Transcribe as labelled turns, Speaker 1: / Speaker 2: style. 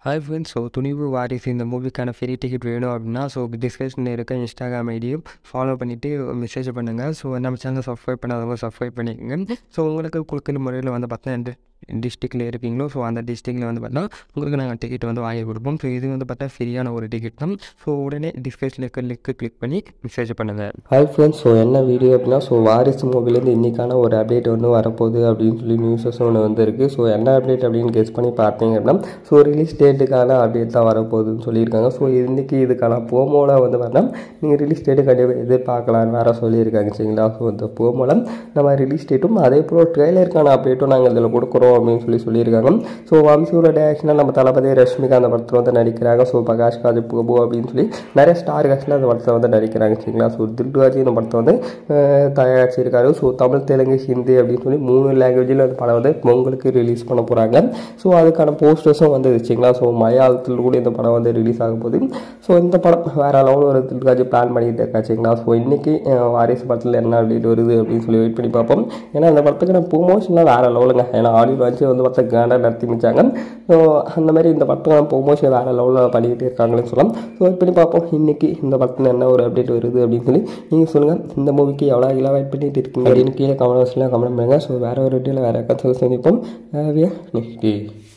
Speaker 1: hi friends so துணிவு வாரிசு இந்த மூவிக்கான free ticket வேணும் அப்படின்னா ஸோ டிஸ்கிரிப்ஷனில் இருக்க இன்ஸ்டாகிராம் ஐடியும் ஃபாலோ பண்ணிவிட்டு மெசேஜ் பண்ணுங்கள் ஸோ நம்ம சேனல் சப்ஸ்கிரைப் பண்ணாதவங்க சப்ஸ்கிரைப் பண்ணிக்கோங்க ஸோ உங்களுக்கு கொடுக்குற முறையில் வந்து பார்த்தா எந்த டிஸ்ட்ரிக்டில் இருக்கீங்களோ ஸோ அந்த டிஸ்ட்ரிக்டில் வந்து பார்த்தா உங்களுக்கு நாங்கள் டிக்கெட் வந்து வாங்கி கொடுப்போம் ஸோ இது வந்து பார்த்தா ஃப்ரீயான ஒரு டிக்கெட் தான் ஸோ உடனே டிஸ்கிரிப்ஷனில் இருக்க லிங்க்கு கிளிக் பண்ணி மெசேஜ் பண்ணுங்கள்
Speaker 2: ஹாய் ஃப்ரெண்ட்ஸ் ஸோ என்ன வீடியோ அப்படின்னா ஸோ வாரிசு மூவிலேருந்து இன்றைக்கான ஒரு அப்டேட் ஒன்று வரப்போகுது அப்படின்னு சொல்லி நியூஸஸ் ஒன்று வந்திருக்கு ஸோ என்ன அப்டேட் அப்படின்னு கெஸ் பண்ணி பார்த்தீங்க அப்படின்னா ஸோ ரிலீஸ் டேட்டுக்கான அப்டேட் தான் வரப்போகுதுன்னு சொல்லியிருக்காங்க ஸோ இன்றைக்கி இதுக்கான போமோவில் வந்து பார்த்தா நீங்கள் ரிலீஸ் டேட்டு கண்டிப்பாக எதிர்பார்க்கலான்னு வேறு சொல்லியிருக்காங்க சரிங்களா ஸோ இந்த போமோவில் நம்ம ரிலீஸ் டேட்டும் அதே போல் ட்ரெய்லருக்கான அப்டேட்டும் நாங்கள் இதில் கொடுக்குறோம் அப்படின்னு சொல்லி சொல்லியிருக்காங்க ஸோ வம்சியோட டேரக்ஷனில் நம்ம தளபதி ரஷ்மிகா அந்த படத்தில் வந்து நடிக்கிறாங்க ஸோ பிரகாஷ் ராஜ் பிரபு அப்படின்னு சொல்லி நிறைய ஸ்டார் காஸ்டில் அந்த படத்தில் வந்து நடிக்கிறாங்க சரிங்களா ஸோ தில்ராஜ் இந்த படத்தை வந்து அஹ், தயாரிச்சிருக்காரு ஸோ தமிழ் தெலுங்கு ஹிந்தி அப்படின்னு சொல்லி மூணு லாங்குவேஜில் அந்த படம் வந்து பொங்கலுக்கு ரிலீஸ் பண்ண போகிறாங்க ஸோ அதுக்கான போஸ்டர்ஸும் வந்து வச்சுங்களா ஸோ மலையாளத்தில் கூட இந்த படம் வந்து ரிலீஸ் ஆக போகுது ஸோ இந்த படம் வேறு லெவலில் ஒரு தில்ராஜ் பிளான் பண்ணிட்டு இருக்காச்சுங்களா ஸோ இன்றைக்கி வாரிசு படத்தில் என்ன அப்டேட் வருது அப்படின்னு சொல்லி வெயிட் பண்ணி பார்ப்போம் ஏன்னா அந்த படத்துக்கு நான் ப்ரொமோஷன்லாம் வேறு லெவலுங்க ஏன்னா ஆடியோ வச்சு வந்து பார்த்தா கேண்டாக நடத்தி மிச்சாங்க ஸோ அந்த மாதிரி இந்த படத்துக்கு ப்ரொமோஷன் வேறு லெவலில் பண்ணிக்கிட்டு இருக்காங்கன்னு சொல்லலாம் ஸோ வெயிட் பண்ணி பார்ப்போம் இன்றைக்கி இந்த படத்தில் என்ன ஒரு அப்டேட் வருது அப்படின்னு சொல்லி நீங்கள் சொல்லுங்கள் இந்த மூவிக்கு எவ்வளோ கிலோ வெயிட் பண்ணிட்டு இருக்கீங்க அப்படின்னு கீழே கமெண்ட் பாக்ஸில் கமெண்ட் பண்ணுங்கள் ஸோ வேறு ஒரு வீடியோவில் வேறு கதை சந்திப்போம் நெக்ஸ்ட்